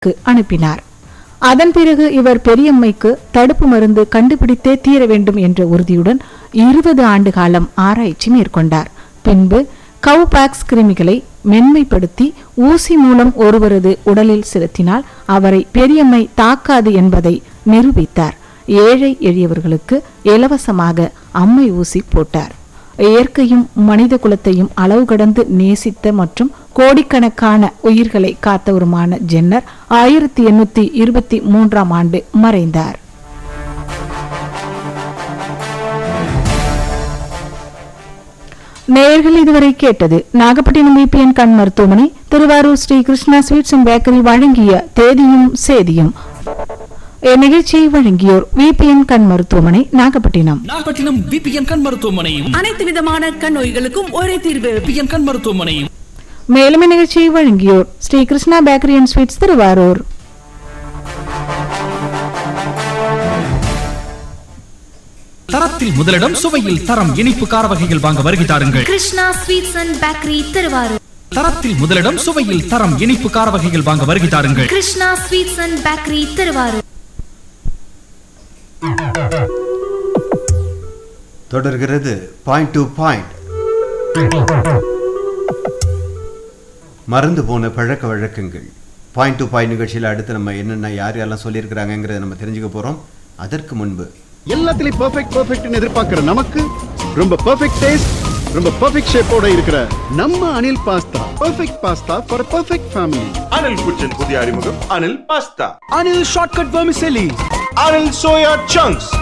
க்கு அனுப்பினார் அதன் பிறகு இவர் பெரியம்மைக்கு தடுப்பு மருந்து கண்டுபிடித்தே தீர வேண்டும் என்ற உறுதியுடன் இருபது ஆண்டு காலம் ஆராய்ச்சி மேற்கொண்டார் பின்பு கவுபாக்ஸ் கிருமிகளை மென்மைப்படுத்தி ஊசி மூலம் ஒருவரது உடலில் செலுத்தினால் அவரை பெரியம்மை தாக்காது என்பதை நிரூபித்தார் ஏழை எளியவர்களுக்கு இலவசமாக அம்மை ஊசி போட்டார் இயற்கையும் மனித குலத்தையும் அளவு கடந்து நேசித்த மற்றும் கோடிக்கணக்கான உயிர்களை காத்தவருமான ஜென்னர் ஆயிரத்தி எண்ணூத்தி இருபத்தி மூன்றாம் ஆண்டு மறைந்தார் நேயர்கள் இதுவரை கேட்டது நாகப்பட்டினம் விபிஎன் கண் மருத்துவமனை Thiruvarur Shri Krishna sweets and bakery வழங்கிய தேதியும் சேதியும் இந்நிகழ்ச்சியை வழங்கியோர் விபிஎன் கண் மருத்துவமனை நாகப்பட்டினம் நாகப்பட்டினம் விபிஎன் கண் மருத்துவமனையும் அனைத்து விதமான கண் நோய்களுக்கும் ஒரே தீர்வு விபிஎன் கண் மருத்துவமனையும் மேலும் இந்நிகழ்ச்சியை வழங்கியோர் Shri Krishna bakery and sweets Thiruvarur தரத்தில் முதலிடம் சுவையில் தரம் இனிப்பு கார வகைகள் வாங்க வருகை தாருங்கள் Krishna sweets and bakery Thiruvarur தரத்தில் முதலிடம் சுவையில் தரம் இனிப்பு கார வகைகள் வாங்க வருகை தாருங்கள் Krishna sweets and bakery Thiruvarur தொடர்கிறது பாயிண்ட் டு பாயிண்ட் மறந்து போன பழக்க வழக்கங்கள் பாயிண்ட் டு பாயிண்ட் நிகழ்ச்சியில் அடுத்து நம்ம என்னென்ன யார் யாரெல்லாம் சொல்லியிருக்கிறாங்கங்கிறத நம்ம தெரிஞ்சுக்க போகிறோம் அதற்கு முன்பு எல்லாத்துலயும் பெர்ஃபெக்ட் பெர்ஃபெக்ட்னு எதிர்பார்க்கிற நமக்கு ரொம்ப பெர்ஃபெக்ட் டேஸ்ட் ரொம்ப பெர்ஃபெக்ட் ஷேப்போட இருக்கிற நம்ம Anil pasta perfect pasta for perfect family Anil kitchen புதிய அறிமுகம் Anil pasta Anil shortcut vermicelli Anil soya chunks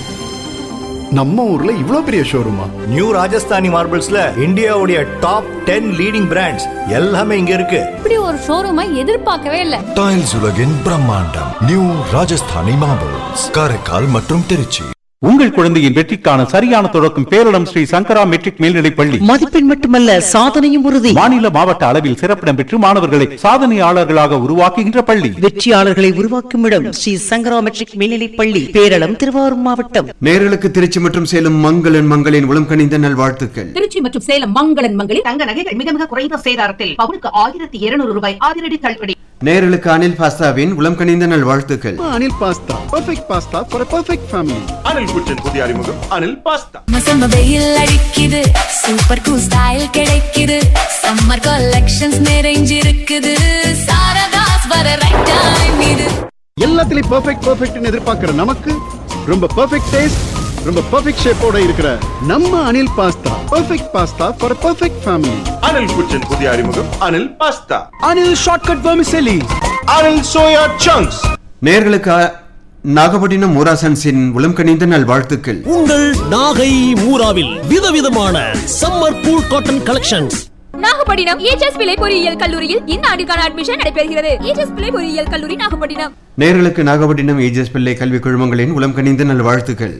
நம்ம ஊர்ல இவ்ளோ பெரிய ஷோரூமா நியூ ராஜஸ்தானி மார்பிள்ஸ்ல இந்தியாவுடைய டாப் டென் லீடிங் பிராண்ட்ஸ் எல்லாமே இங்க இருக்கு இப்படி ஒரு ஷோரூமை எதிர்பார்க்கவே இல்ல டைல்ஸ் உலகின் பிரம்மாண்டம் நியூ ராஜஸ்தானி மார்பிள்ஸ் காரைக்கால் மற்றும் திருச்சி உங்கள் குழந்தையின் வெற்றிக்கான சரியான தொடக்கம் பேரிடம் ஸ்ரீ சங்கரா மெட்ரிக் மேல்நிலைப் பள்ளி மதிப்பெண் மட்டுமல்ல சாதனையும் உறுதி மாநில மாவட்ட அளவில் சிறப்பிடம் பெற்று மாணவர்களை சாதனையாளர்களாக உருவாக்குகின்ற பள்ளி வெற்றியாளர்களை உருவாக்கும் இடம் ஸ்ரீ சங்கரா மெட்ரிக் மேல்நிலைப் பள்ளி பேரளம் திருவாரூர் மாவட்டம் நேர்களுக்கு திருச்சி மற்றும் சேலம் மங்களன் மங்களின் உளம் கனிந்த நல்வாழ்த்துக்கள் திருச்சி மற்றும் சேலம் மங்களன் மங்களில் தங்க நகைகள் மிக மிக குறைந்த சேதாரத்தில் பவுனுக்கு ஆயிரத்தி இருநூறு ரூபாய் அதிரடி தள்ளுபடி நேர்களுக்கு அனில் பாஸ்தாவின் உளம் கனிந்த நல்வாழ்த்துக்கள் Anil pasta perfect pasta for perfect family Anil kitchen புதிய அறிமுகம் அனில் பாஸ்தா மசம வெயில் அடிக்குது சூப்பர் கூல் ஸ்டைல் கிடைக்குது சம்மர் கலெக்ஷன்ஸ் நிறைஞ்சிருக்குது சாரதாஸ் வர ரைட் டைம் இது எல்லாத்துலயும் பெர்ஃபெக்ட் பெர்ஃபெக்ட்னு எதிர்பார்க்கிற நமக்கு ரொம்ப பெர்ஃபெக்ட் டேஸ்ட் ரொம்ப பெர்ஃபெக்ட் ஷேப்போட இருக்கிற நம்ம Anil pasta perfect pasta for perfect family Anil kitchen புதிய அறிமுகம் Anil pasta Anil shortcut vermicelli Anil soya chunks நேர்களுக்கு நாகப்பட்டினம் மூராசன்ஸின் உளம் கனிந்த நல்வாழ்த்துக்கள் உங்கள் நாகை மூராவில் விதவிதமான summer cool cotton collections Nagapattinam EGS Pillay பொறியியல் கல்லூரியில் இந்த ஆண்டுக்கான அட்மிஷன் நடைபெறுகிறது ஏஜஸ் பிள்ளை பொறியியல் கல்லூரி நாகப்பட்டினம் நேர்களுக்கு நாகப்பட்டினம் ஏஜஸ் பிள்ளை கல்வி குழுமங்களின் உளம் கனிந்த நல்வாழ்த்துக்கள்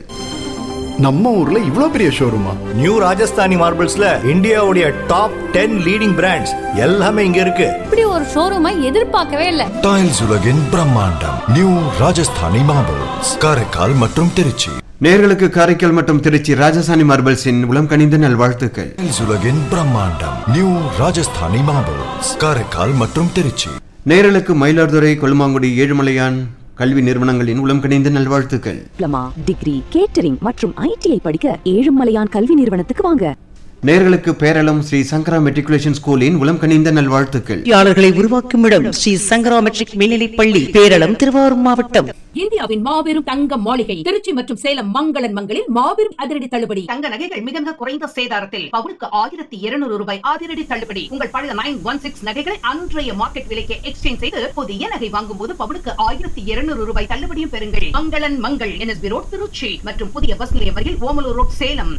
நம்ம ஊர்ல இவ்ளோ பெரிய ஷோரூமா நியூ ராஜஸ்தானி மார்பிள்ஸ்ல இந்தியாவுடைய டாப் டென் லீடிங் பிராண்ட்ஸ் எல்லாமே இங்க இருக்கு இப்படி ஒரு ஷோரூமை எதிர்பார்க்கவே இல்ல டைல்ஸ் உலகின் பிரம்மாண்டம் நியூ ராஜஸ்தானி மார்பிள்ஸ் காரைக்கால் மற்றும் திருச்சி நேர்களுக்கு காரைக்கால் மற்றும் திருச்சி ராஜசாணி மார்பல்ஸின் உளம் கனிந்த நல்வாழ்த்துக்கள் டைல்ஸ் உலகின் பிரம்மாண்டம் நியூ ராஜஸ்தானி மார்பிள்ஸ் காரைக்கால் மற்றும் திருச்சி நேர்களுக்கு மயிலாடுதுறை கொல்லுமாங்குடி ஏழுமலையான் கல்வி நிறுவனங்களின் உளம் கனிந்த நல்வாழ்த்துக்கள் டிப்ளமா டிகிரி கேட்டரிங் மற்றும் ஐடிஐ படிக்க ஏழுமலையான் கல்வி நிறுவனத்துக்கு வாங்க நேர்களுக்கு பேரளம் ஸ்ரீ சங்கரா மெட்ரிகுலேஷன் ஸ்கூலின் உளம் கனிந்த நல்வாழ்த்துக்கள் வெற்றியாளர்களை உருவாக்கும் இடம் ஸ்ரீ சங்கரா மெட்ரிக் மேல்நிலைப் பள்ளி பேரளம் திருவாரூர் மாவட்டம் இந்தியாவின் மாபெரும் தங்க மாளிகை திருச்சி மற்றும் சேலம் மங்களன் மங்களில் மாபெரும் அதிரடி தள்ளுபடி தங்க நகைகள் மிக மிக குறைந்த சேதாரத்தில் பவுனுக்கு ஆயிரத்தி இருநூறு ரூபாய் அதிரடி தள்ளுபடி உங்கள் பழைய நைன் ஒன் சிக்ஸ் நகைகளை அன்றைய மார்க்கெட் விலைக்கு எக்ஸ்சேஞ்ச் செய்து புதிய நகை வாங்கும் போது பவுனுக்கு ஆயிரத்தி இருநூறு ரூபாய் தள்ளுபடியும் பெறுங்கள் மங்களன் மங்கள் என்எஸ்பி ரோட் திருச்சி மற்றும் புதிய பஸ் நிலையம் அருகில் Omalur road Salem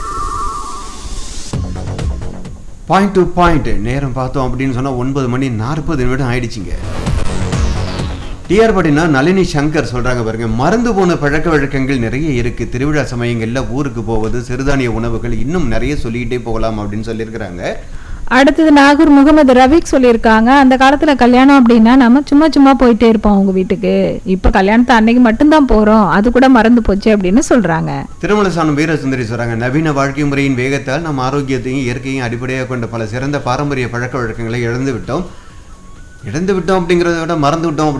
point to point நேரம் பார்த்தோம் அப்படின்னு சொன்னா ஒன்பது மணி நாற்பது நிமிடம் ஆயிடுச்சுங்க டிஆர் பாட்டினா நளினி சங்கர் சொல்றாங்க பாருங்க மறந்து போன பழக்க வழக்கங்கள் நிறைய இருக்கு திருவிழா சமயங்கள்ல ஊருக்கு போவது சிறுதானிய உணவுகள் இன்னும் நிறைய சொல்லிக்கிட்டே போகலாம் அப்படின்னு சொல்லியிருக்கிறாங்க அடுத்தது நாகூர் முகமது ரவிக் சொல்லியிருக்காங்க அந்த காலத்துல கல்யாணம் அப்படின்னா நம்ம சும்மா சும்மா போயிட்டே இருப்போம் அவங்க வீட்டுக்கு இப்ப கல்யாணத்தை அன்னைக்கு மட்டும்தான் போறோம் அது கூட மறந்து போச்சு அப்படின்னு சொல்றாங்க திருமலசானம் வீரசுந்தரி சொல்றாங்க நவீன வாழ்க்கை முறையின் வேகத்தால் நம் ஆரோக்கியத்தையும் இயற்கையும் அடிப்படையாக கொண்ட பல சிறந்த பாரம்பரிய பழக்க வழக்கங்களை இழந்து விட்டோம் இழந்து விட்டோம் அப்படிங்கிறத விட மறந்து விட்டோம்